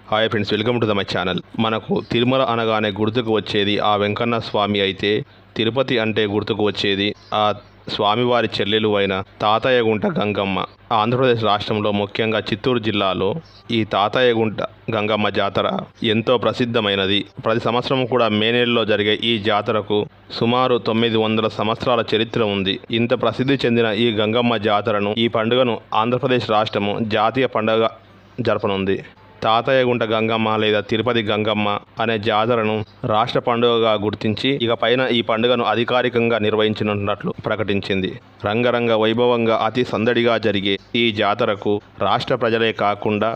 hi friends welcome to the my channel మనకు తిరుమల అనగానే గుర్తుకు వచ్చేది ఆ వెంకన్న స్వామి అయితే తిరుపతి అంటే గుర్తుకు వచ్చేది ఆ స్వామివారి చెల్లెలు అయిన తాతయ్యగుంట గంగమ్మ ఆంధ్రప్రదేశ్ రాష్ట్రంలో ముఖ్యంగా చిత్తూరు జిల్లాలో ఈ తాతయ్యగుంట గంగమ్మ జాతర ఎంతో ప్రసిద్ధమైనది ప్రతి సంవత్సరం కూడా మే నెలలో జరిగే ఈ జాతరకు సుమారు తొమ్మిది వందల సంవత్సరాల చరిత్ర ఉంది ఇంత ప్రసిద్ధి చెందిన ఈ గంగమ్మ జాతరను ఈ పండుగను ఆంధ్రప్రదేశ్ రాష్ట్రము జాతీయ పండుగ జరపనుంది తాతయ్యగుంట గంగమ్మ లేదా తిరుపతి గంగమ్మ అనే జాతరను రాష్ట్ర పండుగగా గుర్తించి ఇక పైన ఈ పండుగను అధికారికంగా నిర్వహించనున్నట్లు ప్రకటించింది రంగరంగ వైభవంగా అతి సందడిగా జరిగే ఈ జాతరకు రాష్ట్ర ప్రజలే కాకుండా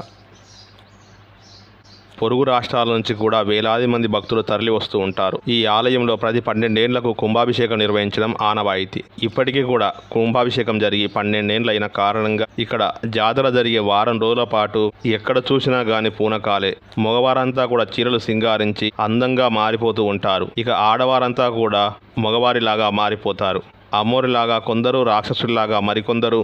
పొరుగు రాష్ట్రాల నుంచి కూడా వేలాది మంది భక్తులు తరలి వస్తూ ఉంటారు ఈ ఆలయంలో ప్రతి పన్నెండేండ్లకు కుంభాభిషేకం నిర్వహించడం ఆనవాయితీ ఇప్పటికీ కూడా కుంభాభిషేకం జరిగి పన్నెండేండ్లు అయిన కారణంగా ఇక్కడ జాతర జరిగే వారం రోజుల పాటు ఎక్కడ చూసినా గాని పూనకాలే మగవారంతా కూడా చీరలు సింగారించి అందంగా మారిపోతూ ఉంటారు ఇక ఆడవారంతా కూడా మగవారిలాగా మారిపోతారు అమ్మోరిలాగా కొందరు రాక్షసుల్లాగా మరికొందరు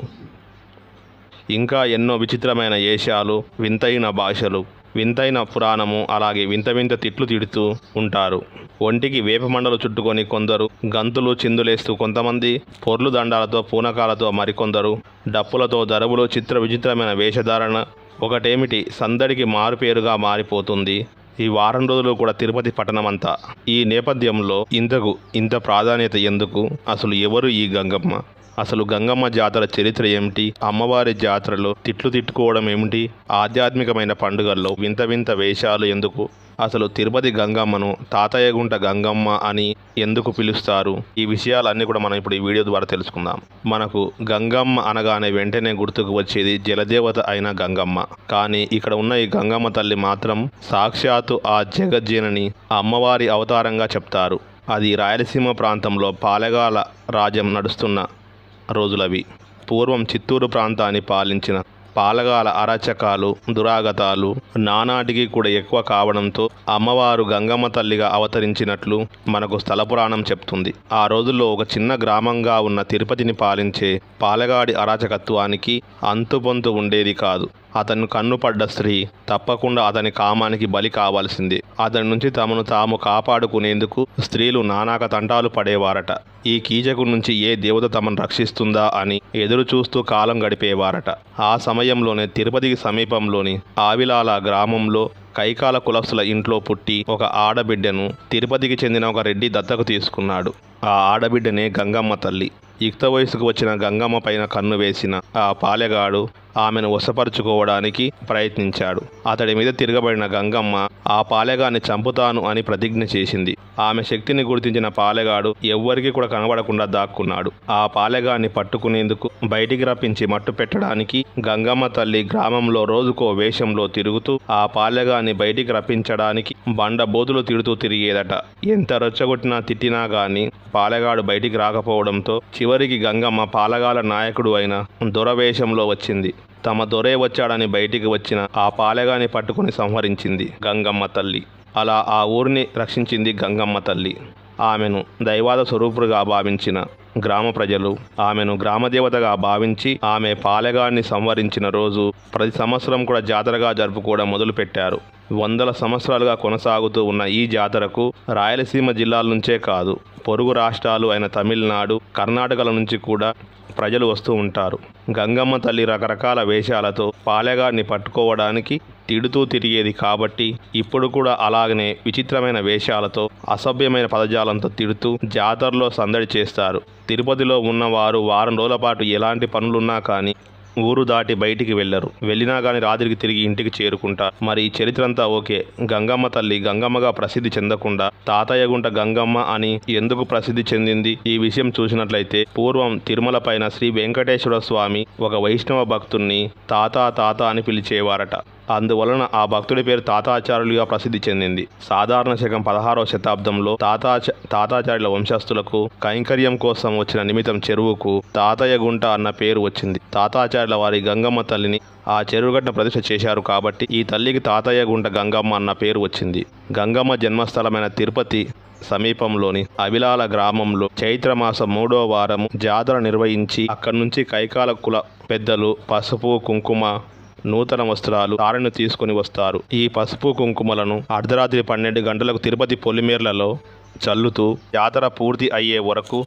ఇంకా ఎన్నో విచిత్రమైన వేషాలు వింతైన భాషలు వింతైన పురాణము అలాగే వింత వింత తిట్లు తిడుతూ ఉంటారు ఒంటికి వేపమండలు చుట్టుకొని కొందరు గంతులు చిందులేస్తూ కొంతమంది పొర్లు దండాలతో పూనకాలతో మరికొందరు డప్పులతో దరువులు చిత్ర విచిత్రమైన వేషధారణ ఒకటేమిటి సందడికి మారుపేరుగా మారిపోతుంది ఈ వారం రోజులు కూడా తిరుపతి పట్టణమంతా ఈ నేపథ్యంలో ఇంతకు ఇంత ప్రాధాన్యత ఎందుకు అసలు ఎవరు ఈ గంగమ్మ అసలు గంగమ్మ జాతర చరిత్ర ఏమిటి అమ్మవారి జాతరలో తిట్లు తిట్టుకోవడం ఏమిటి ఆధ్యాత్మికమైన పండుగల్లో వింత వింత వేషాలు ఎందుకు అసలు తిరుపతి గంగమ్మను తాతయ్యగుంట గంగమ్మ అని ఎందుకు పిలుస్తారు ఈ విషయాలన్నీ కూడా మనం ఇప్పుడు ఈ వీడియో ద్వారా తెలుసుకుందాం మనకు గంగమ్మ అనగానే వెంటనే గుర్తుకు వచ్చేది జలదేవత అయిన గంగమ్మ కానీ ఇక్కడ ఉన్న ఈ గంగమ్మ తల్లి మాత్రం సాక్షాత్తు ఆ జగజ్జనని అమ్మవారి అవతారంగా చెప్తారు అది రాయలసీమ ప్రాంతంలో పాలెగాల రాజ్యం నడుస్తున్న రోజులవి పూర్వం చిత్తూరు ప్రాంతాన్ని పాలించిన పాలగాల అరాచకాలు దురాగతాలు నానాటికి కూడా ఎక్కువ కావడంతో అమ్మవారు గంగమ్మ తల్లిగా అవతరించినట్లు మనకు స్థల పురాణం చెప్తుంది ఆ రోజుల్లో ఒక చిన్న గ్రామంగా ఉన్న తిరుపతిని పాలించే పాలగాడి అరాచకత్వానికి అంతుపొంతు ఉండేది కాదు అతను కన్నుపడ్డ స్త్రీ తప్పకుండా అతని కామానికి బలి కావాల్సిందే అతని నుంచి తమను తాము కాపాడుకునేందుకు స్త్రీలు నానాక తంటాలు పడేవారట ఈ కీచకు నుంచి ఏ దేవత తమను రక్షిస్తుందా అని ఎదురు చూస్తూ కాలం గడిపేవారట ఆ సమయంలోనే తిరుపతికి సమీపంలోని ఆవిలాల గ్రామంలో కైకాల కులస్తుల ఇంట్లో పుట్టి ఒక ఆడబిడ్డను తిరుపతికి చెందిన ఒక రెడ్డి దత్తకు తీసుకున్నాడు ఆ ఆడబిడ్డనే గంగమ్మ తల్లి యుక్త వయసుకు వచ్చిన గంగమ్మ పైన కన్ను వేసిన ఆ పాలెగాడు ఆమెను వశపరుచుకోవడానికి ప్రయత్నించాడు అతడి మీద తిరగబడిన గంగమ్మ ఆ పాలెగాన్ని చంపుతాను అని ప్రతిజ్ఞ చేసింది ఆమె శక్తిని గుర్తించిన పాలెగాడు ఎవ్వరికి కూడా కనబడకుండా దాక్కున్నాడు ఆ పాలెగాన్ని పట్టుకునేందుకు బయటికి రప్పించి మట్టు పెట్టడానికి గంగమ్మ తల్లి గ్రామంలో రోజుకో వేషంలో తిరుగుతూ ఆ పాలెగాన్ని బయటికి రప్పించడానికి బండ బోధులు తిడుతూ తిరిగేదట ఎంత రొచ్చగొట్టినా తిట్టినా గాని పాలెగాడు బయటికి రాకపోవడంతో చివరికి గంగమ్మ పాలగాల నాయకుడు అయిన దొరవేషంలో వచ్చింది తమ దొరే వచ్చాడని బయటికి వచ్చిన ఆ పాలెగాని పట్టుకుని సంహరించింది గంగమ్మ తల్లి అలా ఆ ఊరిని రక్షించింది గంగమ్మ తల్లి ఆమెను దైవాద స్వరూపుడుగా భావించిన గ్రామ ప్రజలు ఆమెను గ్రామదేవతగా భావించి ఆమె పాలెగాన్ని సంవరించిన రోజు ప్రతి సంవత్సరం కూడా జాతరగా జరుపుకోవడం మొదలుపెట్టారు వందల సంవత్సరాలుగా కొనసాగుతూ ఉన్న ఈ జాతరకు రాయలసీమ జిల్లాల నుంచే కాదు పొరుగు రాష్ట్రాలు అయిన తమిళనాడు కర్ణాటకల నుంచి కూడా ప్రజలు వస్తూ ఉంటారు గంగమ్మ తల్లి రకరకాల వేషాలతో పాలెగాన్ని పట్టుకోవడానికి తిడుతూ తిరిగేది కాబట్టి ఇప్పుడు కూడా అలాగనే విచిత్రమైన వేషాలతో అసభ్యమైన పదజాలంతో తిడుతూ జాతరలో సందడి చేస్తారు తిరుపతిలో ఉన్నవారు వారం రోజుల పాటు ఎలాంటి పనులున్నా కానీ ఊరు దాటి బయటికి వెళ్ళరు వెళ్ళినా కానీ రాత్రికి తిరిగి ఇంటికి చేరుకుంటారు మరి ఈ చరిత్ర అంతా ఓకే గంగమ్మ తల్లి గంగమ్మగా ప్రసిద్ధి చెందకుండా తాతయ్యగుంట గంగమ్మ అని ఎందుకు ప్రసిద్ధి చెందింది ఈ విషయం చూసినట్లయితే పూర్వం తిరుమల పైన శ్రీ వెంకటేశ్వర స్వామి ఒక వైష్ణవ భక్తుణ్ణి తాత తాత అని పిలిచేవారట అందువలన ఆ భక్తుడి పేరు తాతాచార్యులుగా ప్రసిద్ధి చెందింది సాధారణ శకం పదహారవ శతాబ్దంలో తాతాచ తాతాచార్యుల వంశస్థులకు కైంకర్యం కోసం వచ్చిన నిమిత్తం చెరువుకు తాతయ్య గుంట అన్న పేరు వచ్చింది తాతాచార్యుల వారి గంగమ్మ తల్లిని ఆ చెరువుగడ్డ ప్రతిష్ఠ చేశారు కాబట్టి ఈ తల్లికి తాతయ్య గుంట గంగమ్మ అన్న పేరు వచ్చింది గంగమ్మ జన్మస్థలమైన తిరుపతి సమీపంలోని అవిలాల గ్రామంలో చైత్రమాసం మూడో వారం జాతర నిర్వహించి అక్కడి నుంచి కైకాల కుల పెద్దలు పసుపు కుంకుమ నూతన వస్త్రాలు తారను తీసుకుని వస్తారు ఈ పసుపు కుంకుమలను అర్ధరాత్రి పన్నెండు గంటలకు తిరుపతి పొలిమేర్లలో చల్లుతూ జాతర పూర్తి అయ్యే వరకు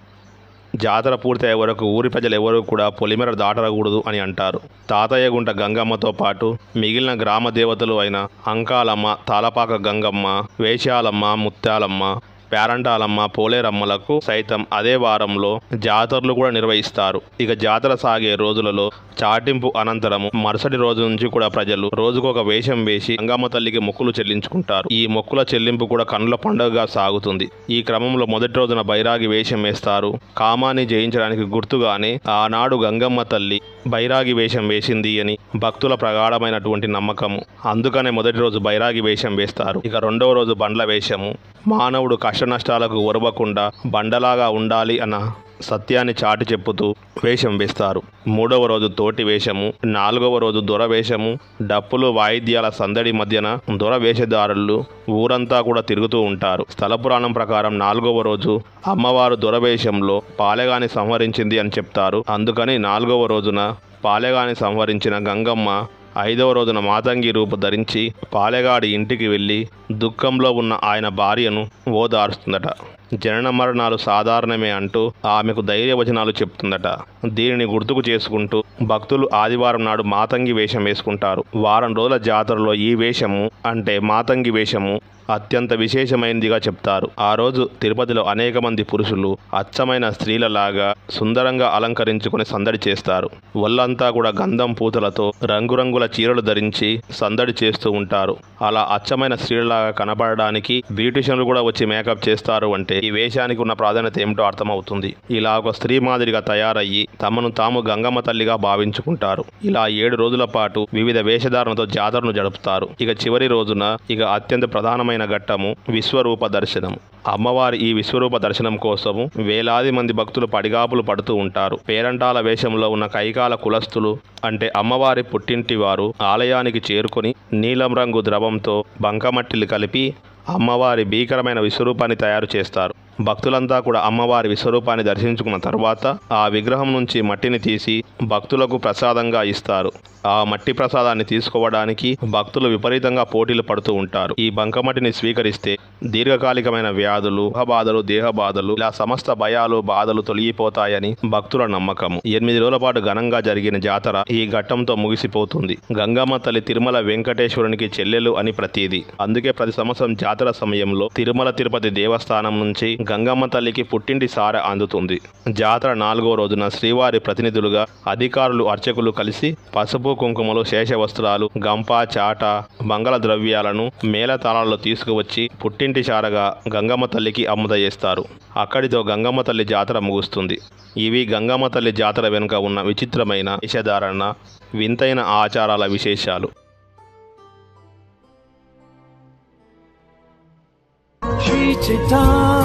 జాతర పూర్తయ్యే వరకు ఊరి ప్రజలు ఎవరూ కూడా పొలిమేర దాటరకూడదు అని అంటారు తాతయ్యగుంట గంగమ్మతో పాటు మిగిలిన గ్రామ దేవతలు అయిన అంకాలమ్మ తాలపాక గంగమ్మ వేషాలమ్మ ముత్యాలమ్మ పేరంటాలమ్మ పోలేరమ్మలకు సైతం అదే వారంలో జాతరలు కూడా నిర్వహిస్తారు ఇక జాతర సాగే రోజులలో చాటింపు అనంతరము మరుసటి రోజు నుంచి కూడా ప్రజలు రోజుకొక వేషం వేసి గంగమ్మ తల్లికి మొక్కులు చెల్లించుకుంటారు ఈ మొక్కుల చెల్లింపు కూడా కన్నుల పండుగగా సాగుతుంది ఈ క్రమంలో మొదటి రోజున బైరాగి వేషం వేస్తారు కామాన్ని జయించడానికి గుర్తుగానే ఆనాడు గంగమ్మ తల్లి బైరాగి వేషం వేసింది అని భక్తుల ప్రగాఢమైనటువంటి నమ్మకము అందుకనే మొదటి రోజు బైరాగి వేషం వేస్తారు ఇక రెండవ రోజు బండ్ల వేషము మానవుడు కష్ట నష్టాలకు ఒరవకుండా బండలాగా ఉండాలి అన్న సత్యాన్ని చాటి చెప్పుతూ వేషం వేస్తారు మూడవ రోజు తోటి వేషము నాలుగవ రోజు దొర వేషము డప్పులు వాయిద్యాల సందడి మధ్యన దొర వేషధారులు ఊరంతా కూడా తిరుగుతూ ఉంటారు స్థల పురాణం ప్రకారం నాలుగవ రోజు అమ్మవారు దొర వేషంలో పాలెగాని సంహరించింది అని చెప్తారు అందుకని నాలుగవ రోజున పాలెగాని సంహరించిన గంగమ్మ ఐదవ రోజున మాతంగి రూపు ధరించి పాలెగాడి ఇంటికి వెళ్ళి దుఃఖంలో ఉన్న ఆయన భార్యను ఓదారుస్తుందట జనన మరణాలు సాధారణమే అంటూ ఆమెకు ధైర్యవచనాలు చెప్తుందట దీనిని గుర్తుకు చేసుకుంటూ భక్తులు ఆదివారం నాడు మాతంగి వేషం వేసుకుంటారు వారం రోజుల జాతరలో ఈ వేషము అంటే మాతంగి వేషము అత్యంత విశేషమైనదిగా చెప్తారు ఆ రోజు తిరుపతిలో అనేక మంది పురుషులు అచ్చమైన స్త్రీలలాగా సుందరంగా అలంకరించుకుని సందడి చేస్తారు ఒళ్ళంతా కూడా గంధం పూతలతో రంగురంగుల చీరలు ధరించి సందడి చేస్తూ ఉంటారు అలా అచ్చమైన స్త్రీలలాగా కనబడడానికి బ్యూటిషియన్లు కూడా వచ్చి మేకప్ చేస్తారు అంటే ఈ వేషానికి ఉన్న ప్రాధాన్యత ఏమిటో అర్థమవుతుంది ఇలా ఒక స్త్రీ మాదిరిగా తయారయ్యి తమను తాము గంగమ్మ తల్లిగా భావించుకుంటారు ఇలా ఏడు రోజుల పాటు వివిధ వేషధారణతో జాతరను జరుపుతారు ఇక చివరి రోజున ఇక అత్యంత ప్రధానమైన ఘట్టము విశ్వరూప దర్శనం అమ్మవారి ఈ విశ్వరూప దర్శనం కోసము వేలాది మంది భక్తులు పడిగాపులు పడుతూ ఉంటారు పేరంటాల వేషంలో ఉన్న కైకాల కులస్తులు అంటే అమ్మవారి పుట్టింటి వారు ఆలయానికి చేరుకొని నీలం రంగు ద్రవంతో బంకమట్టిలు కలిపి అమ్మవారి భీకరమైన విశ్వరూపాన్ని తయారు చేస్తారు భక్తులంతా కూడా అమ్మవారి విశ్వరూపాన్ని దర్శించుకున్న తర్వాత ఆ విగ్రహం నుంచి మట్టిని తీసి భక్తులకు ప్రసాదంగా ఇస్తారు ఆ మట్టి ప్రసాదాన్ని తీసుకోవడానికి భక్తులు విపరీతంగా పోటీలు పడుతూ ఉంటారు ఈ బంకమట్టిని స్వీకరిస్తే దీర్ఘకాలికమైన వ్యాధులు బాధలు దేహ బాధలు ఇలా సమస్త భయాలు బాధలు తొలగిపోతాయని భక్తుల నమ్మకము ఎనిమిది రోజుల పాటు ఘనంగా జరిగిన జాతర ఈ ఘట్టంతో ముగిసిపోతుంది గంగమ్మ తల్లి తిరుమల వెంకటేశ్వరునికి చెల్లెలు అని ప్రతీది అందుకే ప్రతి సంవత్సరం జాతర సమయంలో తిరుమల తిరుపతి దేవస్థానం నుంచి గంగమ్మ తల్లికి పుట్టింటి సార అందుతుంది జాతర నాలుగో రోజున శ్రీవారి ప్రతినిధులుగా అధికారులు అర్చకులు కలిసి పసుపు కుంకుమలు శేష వస్త్రాలు గంప చాట మంగళ ద్రవ్యాలను మేళతాళాల్లో తీసుకువచ్చి పుట్టింటి చారగా గంగమ్మ తల్లికి అమ్ముదయేస్తారు అక్కడితో గంగమ్మ తల్లి జాతర ముగుస్తుంది ఇవి గంగమ్మ తల్లి జాతర వెనుక ఉన్న విచిత్రమైన వేషధారణ వింతైన ఆచారాల విశేషాలు Sri Chaitanya